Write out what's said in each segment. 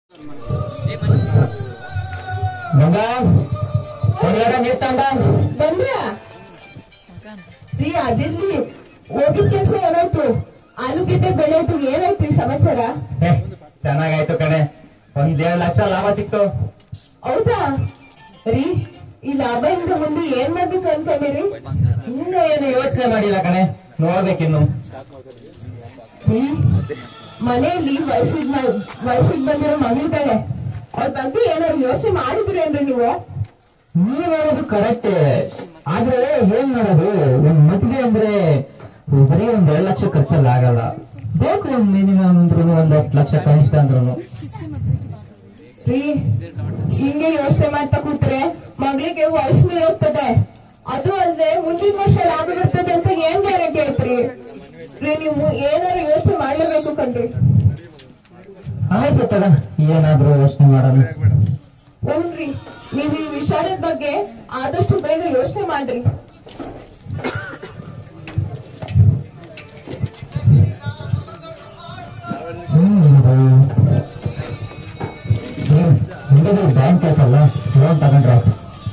ಗಂಗಾ ಹೊರಗಡೆ ನೀರ್ ತಂದ ಬಂದ್ರ ರೀ ಅದಿರ್ಲಿ ಹೋಗಿದ್ ಕೆಲ್ಸ ಏನಾಯ್ತು ಆಲೂಗೆಡ್ಡೆ ಬೆಳೆದು ಏನಾಯ್ತು ಈ ಸಮಾಚಾರ ಏ ಚೆನ್ನಾಗಾಯ್ತು ಕಣೆ ಒಂದ್ ಏಳು ಲಕ್ಷ ಲಾಭ ಸಿಕ್ತು ಹೌದಾ ರೀ ಈ ಲಾಭದಿಂದ ಮುಂದೆ ಏನ್ ಮಾಡ್ಬೇಕು ಅನ್ಕೊಂಡಿರಿ ಇನ್ನು ಏನು ಯೋಚನೆ ಮಾಡಿಲ್ಲ ಕಣೆ ನೋಡ್ಬೇಕಿನ್ನು ರೀ ಮನೆಯಲ್ಲಿ ವಯಸ್ಸಿಗೆ ವಯಸ್ಸಿಗೆ ಬಂದಿರೋ ಮಗಳಿದ್ದಾಳೆ ಅವ್ರ ಬಗ್ಗೆ ಏನಾದ್ರು ಯೋಚನೆ ಮಾಡಿದ್ರೇನ್ರಿ ನೀವು ನೀವ್ ಹೇಳೋದು ಕರೆಕ್ಟ್ ಆದ್ರೆ ಏನ್ ಮಾಡೋದು ಒಂದ್ ಮದ್ವೆ ಅಂದ್ರೆ ಬರೀ ಒಂದ್ ಎರಡ್ ಲಕ್ಷ ಖರ್ಚಲ್ಲ ಆಗಲ್ಲ ಬೇಕು ಒಂದ್ ಮಿನಿಮಮ್ ಅಂದ್ರೂ ಒಂದ್ ಹತ್ತು ಲಕ್ಷ ಕನಿಷ್ಠ ಅಂದ್ರೂ ರೀ ಹಿಂಗೆ ಯೋಚನೆ ಮಾಡ್ತಾ ಕೂತ್ರೆ ಮಗಳಿಗೆ ವಯಸ್ಸು ಮೀರಿ ಹೋಗ್ತದೆ ಅದು ಅಲ್ಲದೆ ಮುಂದಿನ ವರ್ಷ ಲಾಭ ಬರ್ತದೆ ಅಂತ ಏನ್ ಗ್ಯಾರಂಟಿ ಐತ್ರಿ ರೀ ನೀವು ಏನಾದ್ರು ಯೋಚನೆ ಮಾಡ್ಲೇಬೇಕು ಕಣ್ರಿ ಆಯ್ತು ತಗ ಏನಾದ್ರೂ ಯೋಚನೆ ಮಾಡೋಣ ಹ್ಞೂನ್ರಿ ನೀವು ಈ ವಿಚಾರದ ಬಗ್ಗೆ ಆದಷ್ಟು ಬೇಗ ಯೋಚನೆ ಮಾಡ್ರಿ ಬ್ಯಾಂಕ್ ಐತಲ್ಲ ಲೋನ್ ತಗೊಂಡ್ರೆ ಆಯ್ತು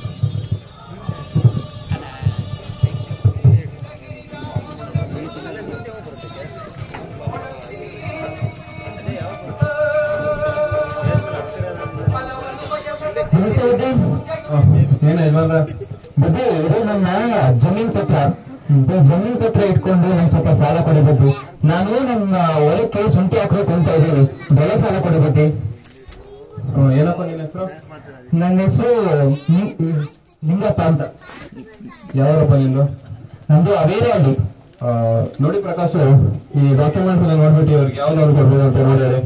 ನಮಸ್ತೆ ವಿದ್ಯಾ. ಏನ ಯಜಮಾನ್ರ ಬುದ್ಧಿ ಇದು ನನ್ನ ಜಮೀನ್ ಪತ್ರ ಈ ಜಮೀನ್ ಪತ್ರ ಇಟ್ಕೊಂಡು ನಂಗೆ ಸ್ವಲ್ಪ ಸಾಲ ಕೊಡಬೇಕು ನಾನು ನನ್ನ ಹೊಲಕ್ಕೆ ಶುಂಠಿ ಹಾಕ್ಬೇಕು ಅಂತ ಇದ್ದೀನಿ ಬೆಳೆ ಸಾಲ ಕೊಡಬೇಕು ಹ್ಮ್, ಏನಪ್ಪ ನಿನ್ನ ಹೆಸರು ನನ್ನ ಹೆಸರು ಲಿಂಗಪ್ಪ ಅಂತ ಯಾವರಪ್ಪ ನಿಂದು ನಂದು ಅವೇರೇ ಅಲ್ಲಿ ಆ, ನೋಡಿ ಪ್ರಕಾಶ್ ಈ ಡಾಕ್ಯುಮೆಂಟ್ಸ್ ಎಲ್ಲ ನೋಡ್ಬಿಟ್ಟು ಇವ್ರಿಗೆ ಯಾವ ಲೋನ್ ಕೊಡ್ಬೋದು ಅಂತ ನೋಡ್ಯಾರೆ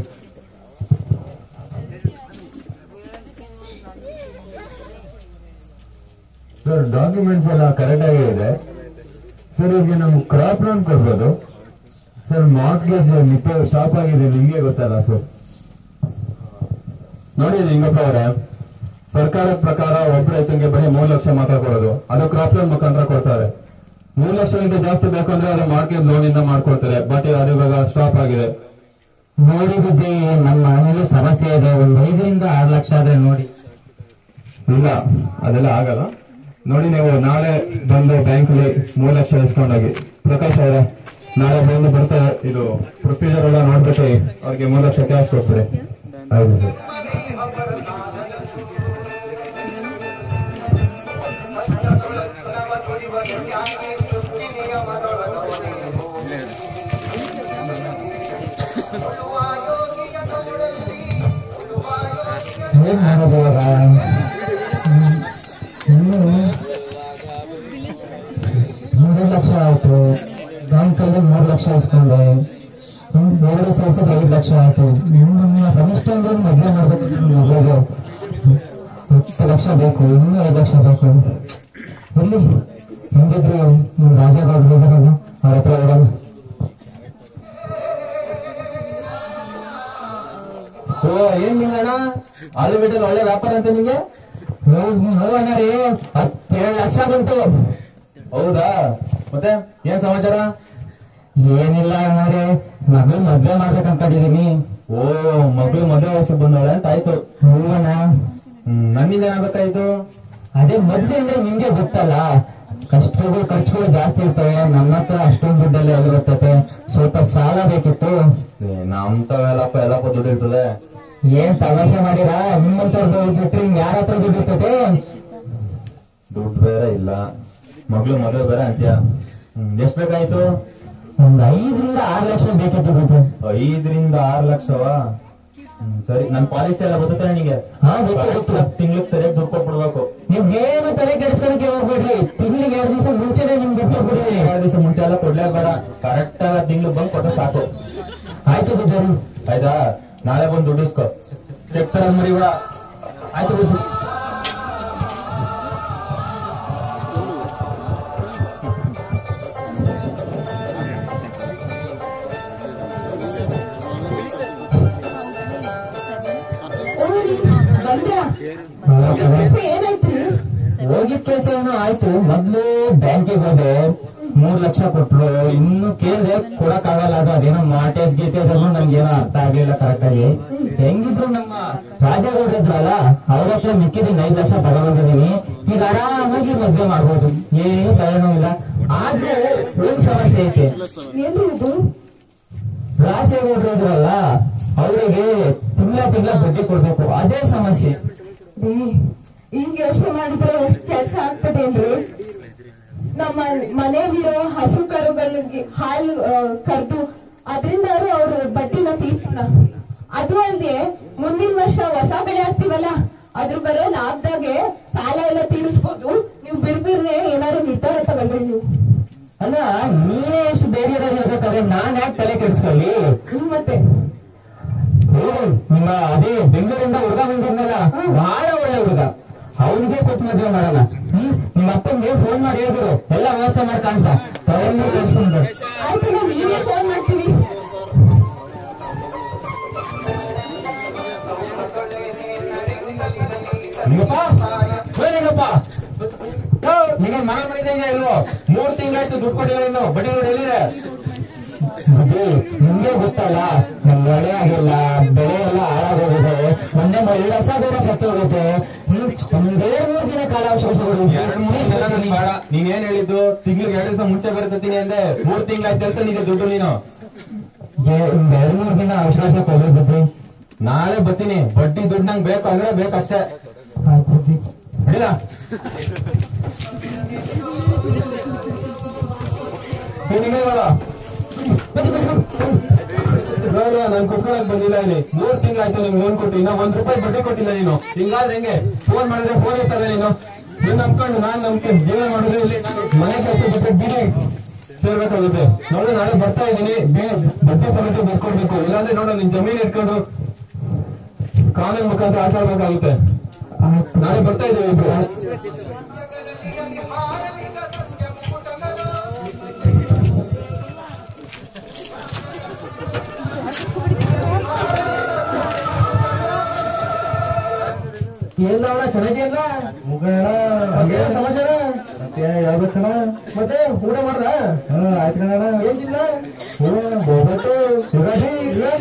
ಸರ್ ಡಾಕ್ಯುಮೆಂಟ್ಸ್ ಎಲ್ಲ ಕರೆಕ್ಟ್ ಆಗಿ ಇದೆ ಸರ್ ಇವ್ರಿಗೆ ನಮ್ಗೆ ಕ್ರಾಪ್ ಲೋನ್ ಕೊಡ್ಬೋದು ಸರ್ ಮಾರ್ಟ್ಗೇಜ್ ನಿತ್ಯ ಸ್ಟಾಪ್ ಆಗಿದೆ ನಿಮ್ಗೆ ಗೊತ್ತಲ್ಲ ಸರ್ ನೋಡಿ ಲಿಂಗಪ್ಪ ಅವರೇ ಸರ್ಕಾರದ ಪ್ರಕಾರ ಒಬ್ಬ ರೈತನಿಗೆ ಬರೀ ಮೂರು ಲಕ್ಷ ಮಾತ್ರ ಕೊಡೋದು ಅದು ಕ್ರಾಪ್ ಲೋನ್ ಮುಖಾಂತರ ಕೊಡ್ತಾರೆ ಮೂರು ಲಕ್ಷಕ್ಕಿಂತ ಜಾಸ್ತಿ ಬೇಕು ಅಂದ್ರೆ ಅದು ಮಾರ್ಕೆಟ್ ಲೋನ್ ಇಂದ ಮಾಡ್ಕೊಡ್ತಾರೆ ಬಟ್ ಅದು ಇವಾಗ ಸ್ಟಾಪ್ ಆಗಿದೆ ನೋಡಿ ಬುದ್ಧಿ ನಮ್ಮ ಮನೇಲಿ ಸಮಸ್ಯೆ ಇದೆ ಒಂದ್ ಐದರಿಂದ ಆರು ಲಕ್ಷ ಆದ್ರೆ ನೋಡಿ ಇಲ್ಲ ಅದೆಲ್ಲ ಆಗಲ್ಲ ನೋಡಿ ನೀವು ನಾಳೆ ಬಂದು ಬ್ಯಾಂಕಲ್ಲಿ ಮೂರು ಲಕ್ಷ ಇಸ್ಕೊಂಡೋಗಿ ಪ್ರಕಾಶ್ ಅವರೇ ನಾಳೆ ಬಂದು ಬರ್ತಾ ಇದು ಪ್ರೊಸೀಜರ್ ಎಲ್ಲ ನೋಡ್ಬಿಟ್ಟು ಅವ್ರಿಗೆ ಮೂರು ಲಕ್ಷ ಕ್ಯಾಶ್ ಕೊಡ್ತೀರಿ ಹೌದು ಸರ್ ಏನ್ ಮಾಡೋದು ಇವಾಗ ಹ್ಮ್. ಇನ್ನು ಮೂರು ಲಕ್ಷ ಆಯ್ತು ಬ್ಯಾಂಕಲ್ಲಿ ಮೂರು ಲಕ್ಷ ಇಸ್ಕೊಂಡೆ ಹ್ಮ್, ಎರಡು ಸೇರಿಸಿದ್ರೆ ಐದು ಲಕ್ಷ ಆಯ್ತು ಇನ್ನು ಕನಿಷ್ಠ ಅಂದ್ರೆ ಮದುವೆ ಮಾಡ್ಬೇಕು ಮದುವೆಗೆ ಹತ್ತು ಲಕ್ಷ ಬೇಕು ಇನ್ನೂ ಐದು ಲಕ್ಷ ಬೇಕು ಎಲ್ಲಿ ಹೆಂಗಿದ್ರು ನಿಮ್ ರಾಜಗೌಡ್ರು ಇದಾರಲ್ಲ ಅವ್ರ ಹತ್ರ ಹೋಗೋಣ ಓ ಏನ್ ನಿಂಗಣ್ಣ ಆಲೂಗಡ್ಡೆ ಒಳ್ಳೆ ವ್ಯಾಪಾರ ಅಂತ ನಿಂಗೆ ನೋಡೋಣ ರೀ ಹತ್ತೇಳು ಲಕ್ಷ ಬಂತು ಹೌದಾ ಮತ್ತೆ ಏನ್ ಸಮಾಚಾರ ಏನಿಲ್ಲ ಅಣ್ಣಾರೆ ಮಗಳು ಮದ್ವೆ ಮಾಡ್ಬೇಕಂತಿದೀನಿ ಓ ಮಗಳು ಮದುವೆ ವಯಸ್ಸಿಗೆ ಬಂದವಳೆ ಅಂತ ಆಯ್ತು ಹೂವಣ್ಣ ಹ್ಮ್ ನನ್ನಿಂದ ಏನಾಗಬೇಕಾಯ್ತು ಅದೇ ಮದ್ವೆ ಅಂದ್ರೆ ನಿಮ್ಗೆ ಗೊತ್ತಲ್ಲ ಕಷ್ಟಗಳು ಖರ್ಚುಗಳು ಜಾಸ್ತಿ ಇರ್ತವೆ ನಮ್ಮ ಹತ್ರ ಅಷ್ಟೊಂದು ದುಡ್ಡೆಲ್ಲ ಎಲ್ಲಿ ಬರ್ತೈತೆ ಸ್ವಲ್ಪ ಸಾಲ ಬೇಕಿತ್ತು ನಮ್ತವೆಲ್ಲಪ್ಪ ಎಲ್ಲಪ್ಪ ದುಡ್ಡು ಇರ್ತದೆ ಏನ್ ತಮಾಷೆ ಮಾಡಿರಾ ನಿಮ್ಮಂತವ್ರದ್ದು ಬಿಟ್ರೆ ಯಾರ ಹತ್ರ ದುಡ್ಡು ಇರ್ತೈತೆ ದುಡ್ಡು ಬೇರೆ ಇಲ್ಲ ಮಗಳು ಮದುವೆ ಬೇರೆ ಅಂತ್ಯ ಹ್ಮ್, ಎಷ್ಟ್ ಬೇಕಾಯ್ತು ಒಂದ್ ಐದರಿಂದ ಆರು ಲಕ್ಷ ಬೇಕಿತ್ತು ದುಡ್ಡು ಐದರಿಂದ ಆರು ಲಕ್ಷವಾ ಹ್ಮ್, ಸರಿ ನನ್ ಪಾಲಿಸಿ ಎಲ್ಲ ಗೊತ್ತೇ ನಿನಗೆ ಹಾ ಗೊತ್ತು ಗೊತ್ತು ತಿಂಗ್ಳಿಗೆ ಸರಿಯಾಗಿ ದುಡ್ಡು ಕೊಟ್ಬಿಡ್ಬೇಕು ನೀವೇನು ತಲೆ ಕೆಡಿಸ್ಕೊಳಕ್ಕೆ ಹೋಗ್ಬೇಡ್ರಿ ತಿಂಗಳಿಗೆ ಎರಡು ದಿವಸ ಮುಂಚೆನೆ ನಿಮ್ಗೆ ದುಡ್ಡು ಕೊಡ್ಬಿಡಿ ಎರಡು ದಿವಸ ಮುಂಚೆ ಎಲ್ಲ ಕೊಡ್ಲೇ ಬೇಡ ಕರೆಕ್ಟ್ ಆಗ ತಿಂಗ್ಳು ಬಂದು ಕೊಟ್ರೆ ಸಾಕು ಆಯ್ತು ಬುದ್ಧರು ಆಯ್ತಾ ನಾಳೆ ಬಂದು ದುಡ್ಡು ಇಸ್ಕೊ ಚೆಕ್ ತರ ಮರಿಬೇಡ ಆಯ್ತು ಬುದ್ಧಿ ಬಂದ್ರ ಕೆಲ್ಸ ಏನಾಯ್ತ್ರಿ ಹೋಗಿದ್ ಕೆಲಸ ಏನೋ ಆಯ್ತು ಮೊದ್ಲು ಬ್ಯಾಂಕಿಗೆ ಹೋದೆ ಮೂರ್ ಲಕ್ಷ ಕೊಟ್ರು ಇನ್ನು ಕೇಳಿದೆ ಕೊಡಕ್ ಆಗಲ್ಲ ಅದು ಅದೇನೋ ಮಾಟೇಜ್ ಗೀಟೇಜ್ ಅನ್ನು ನಮ್ಗೇನೋ ಅರ್ಥ ಆಗ್ಲಿಲ್ಲ ಕರೆಕ್ಟ್ ಆಗಿ ಹೆಂಗಿದ್ರು ನಮ್ಮ ರಾಜೇಗೌಡ ಇದ್ರಲ್ಲ ಅವ್ರ ಹತ್ರ ಮಿಕ್ಕಿದ ಐದು ಲಕ್ಷ ತಗೊಂಡಿದೀನಿ ಈಗ ಆರಾಮಾಗಿ ಮದ್ವೆ ಮಾಡ್ಬೋದು ಏನು ತಲೆನೋವಿಲ್ಲ ಆದ್ರೆ ಒಂದ್ ಸಮಸ್ಯೆ ಐತೆ ಏನ್ರಿ ಇದು ರಾಜೇಗೌಡ್ರು ಇದ್ರಲ್ಲ ಅವರಿಗೆ ತಿಂಗಳ ತಿಂಗಳ ಬಡ್ಡಿ ಕೊಡ್ಬೇಕು ಅದೇ ಸಮಸ್ಯೆ ರೀ ಹಿಂಗ್ ಯೋಚನೆ ಮಾಡಿದ್ರೆ ಕೆಲಸ ಆಗ್ತದೇನ್ರಿ ನಮ್ಮ ಮನೆಯಲ್ಲಿರೋ ಹಸು ಕರುಗಳಿಗೆ ಹಾಲು ಕರೆದು ಅದರಿಂದ ಅವ್ರ ಬಡ್ಡಿನ ತೀರ್ಸೋಣ ಅದು ಅಲ್ಲದೆ ಮುಂದಿನ ವರ್ಷ ಹೊಸ ಬೆಳೆ ಹಾಕ್ತಿವಲ್ಲ ಅದ್ರ ಬರೋ ಲಾಭದಾಗೆ ಸಾಲ ಎಲ್ಲ ತೀರಿಸ್ಬೋದು ನೀವು ಬಿರ್ಬಿರ್ನೆ ಏನಾದ್ರು ನಿರ್ಧಾರ ತಗೊಳ್ರಿ ನೀವು ಅಲ್ಲ ನೀನೇ ಎಷ್ಟು ಬೇರೆ ಇರ್ಬೇಕಾದ್ರೆ ನಾನ್ ಯಾಕೆ ತಲೆ ಕೆಡಿಸ್ಕೊಳ್ಳಿ ಹ್ಮ್ ಮತ್ತೆ ಹೌದು ನಿಮ್ಮ ಅದೇ ಬೆಂಗಳೂರಿಂದ ಹುಡುಗ ಬಂದಿದ್ನಲ್ಲ ಬಹಳ ಒಳ್ಳೆ ಹುಡುಗ ಅವನಿಗೆ ಕೊಟ್ಟು ಮದುವೆ ಮಾಡೋಣ ಹ್ಮ್ ನಿಮ್ಮ ಅಪ್ಪನಿಗೆ ಫೋನ್ ಮಾಡಿ ಹೇಳಿದ್ರು ಎಲ್ಲ ವ್ಯವಸ್ಥೆ ಮಾಡ್ಕಂತ ತಗೊಂಡು ಕಳ್ಸ್ಕೊಂಡು ಆಯ್ತು ನಾವು ನೀವೇ ಫೋನ್ ಮಾಡ್ತೀವಿ ನಿಂಗಪ್ಪ ಏ ನಿಂಗಪ್ಪ ನಿಮಗೆ ಮನೆ ಮನಿದಂಗೆ ಇಲ್ವೋ ಮೂರ್ ತಿಂಗಳಾಯ್ತು ದುಡ್ಡು ಕೊಟ್ಟಿಲ್ಲ ಇನ್ನು ಬಡ್ಡಿ ನೋಡಿ ಎಲ್ಲಿದೆ ಅದೇ ನಿಮ್ಗೆ ಗೊತ್ತಲ್ಲ ನಮ್ ಮಳೆ ಆಗಿಲ್ಲ ಬೆಳೆ ಎಲ್ಲ ಹಾಳಾಗೋಗಿದೆ ಮೊನ್ನೆ ಎರಡು ಲಕ್ಷ ಬೇರೆ ಸತ್ತು ಹೋಗುತ್ತೆ ಹ್ಮ್ ಒಂದ್ ಎರಡು ಮೂರು ದಿನ ಕಾಲಾವಕಾಶ ಕೊಡಿ ಎರಡ್ ಮೂರ್ ದಿನ ನನಗೆ ಬೇಡ ನೀನ್ ಏನ್ ಹೇಳಿದ್ದು ತಿಂಗ್ಳಿಗೆ ಎರಡು ದಿವಸ ಮುಂಚೆ ಬರ್ತತೀನಿ ಅಂದೆ ಮೂರ್ ತಿಂಗಳಾಯ್ತು ಅಂತ ನಿಂಗೆ ದುಡ್ಡು ನೀನು ಏ- ಒಂದ್ ಎರಡು ಮೂರು ದಿನ ಅವಕಾಶ ಕೊಡಿ ಬಿಡ್ರಿ ನಾಳೆ ಬರ್ತೀನಿ ಬಡ್ಡಿ ದುಡ್ಡು ನಂಗೆ ಬೇಕು ಅಂದ್ರೆ ಬೇಕಷ್ಟೇ ಆಯ್ತು ಬಿಡ್ರಿ. ಹಿಡಿದ ನಿಮಗೆ ಬೇಡ ನೋಡ ನಾನು ಕುತ್ಕೊಳಕ್ ಬಂದಿಲ್ಲ ಇಲ್ಲಿ ಮೂರ್ ತಿಂಗಳಾಯ್ತು ನಿಮ್ಗೆ ಲೋನ್ ಕೊಟ್ಟು ಇನ್ನ ಒಂದ್ ರೂಪಾಯಿ ಬಡ್ಡಿ ಕೊಟ್ಟಿಲ್ಲ ನೀನು ಹಿಂಗಾದ್ರೆ ಹೆಂಗೆ ಫೋನ್ ಮಾಡಿದ್ರೆ ಫೋನ್ ಇರ್ತಾರೆ ನೀನು ನೀನ್ ನಂಬ್ಕೊಂಡು ನಾನ್ ನಂಬ್ಕೊಂಡು ಜೀವನ ಮಾಡಿದ್ರೆ ಇಲ್ಲಿ ಮನೆ ಕೆಲಸ ಬಿಟ್ಟು ಬೀದಿ ಸೇರ್ಬೇಕಾಗುತ್ತೆ ನೋಡು ನಾಳೆ ಬರ್ತಾ ಇದ್ದೀನಿ ಬಡ್ಡಿ ಸಮೇತ ಬರ್ಕೊಡ್ಬೇಕು ಇಲ್ಲಾಂದ್ರೆ ನೋಡು ನಿನ್ ಜಮೀನ್ ಇಟ್ಕೊಂಡು ಕಾನೂನು ಮುಖಾಂತರ ಆಟ ಆಡ್ಬೇಕಾಗುತ್ತೆ ನಾಳೆ ಬರ್ತಾ ಇದ್ದೀವಿ ಇಬ್ರು ಏನ್ ಅವಳ ಚೆನ್ನಾಗಿಲ್ಲ ಹಂಗೇನ ಸಮಾಚಾರ ಮತ್ತೆ ಯಾವ್ದು ಕಣ ಮತ್ತೆ ಊಟ ಮಾಡ್ದ ಹ್ಮ್ ಆಯ್ತು ಕಣ ಏನಿಲ್ಲ ಹೋಗ್ಬೇಕು ಯುಗಾದಿ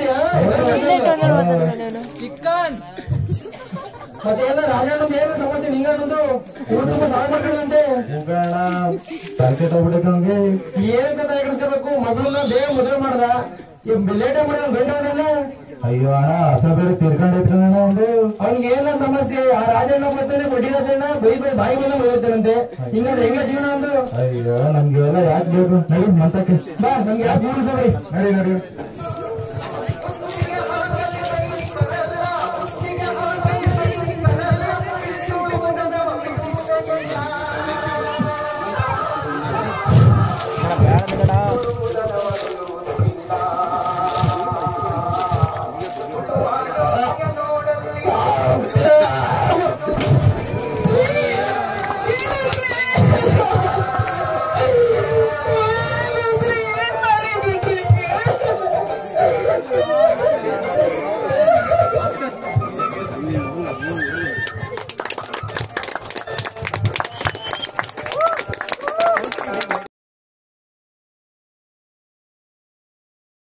ಮತ್ತೆ ಎಲ್ಲ ರಾಜಣ್ಣಂದು ಏನು ಸಮಸ್ಯೆ ನಿಂಗನ್ನೊಂದು ಊಟ ತುಂಬ ಸಾಲ ಮಾಡ್ಕೊಂಡಂತೆ ಮುಗಣ ತರಕೆ ತಗೊಬಿಟ್ಟು ನಮ್ಗೆ ಏನಂತ ತಲೆ ಕೆಡಿಸ್ಕೋಬೇಕು ಮಗಳನ್ನ ಬೇಗ ಮದುವೆ ಮಾಡ್ದ ಲೇಟೇ ಮಾಡಿ ಅವ್ನ್ ಗಂಡ ಅವನಲ್ಲ ಅಯ್ಯೋ ಅಣ್ಣ ಅಸಲ್ ಬೇರೆ ತೀರ್ಕೊಂಡೈತ್ ಕಣ ಒಂದು ಅವ್ನಿಗೆ ಏನ ಸಮಸ್ಯೆ ಆ ರಾಜಣ್ಣ ಬರ್ತಾನೆ ಬಡ್ಡಿ ರಾಜಣ್ಣ ಬೈ ಬೈ ಬಾಯಿ ಮೇಲೆ ಮದುವೆತಾನಂತೆ ಹಿಂಗಾದ್ರೆ ಹೆಂಗ ಜೀವನ ಒಂದು ಅಯ್ಯೋ ನಮ್ಗೆ ಎಲ್ಲ ಯಾಕೆ ಬೇಕು ನಡಿ ಮಂತಕ್ಕೆ ಬಾ ನಮ್ಗೆ ಯಾಕೆ ಜೀವನ ಸರಿ ನಡಿ ನಡಿ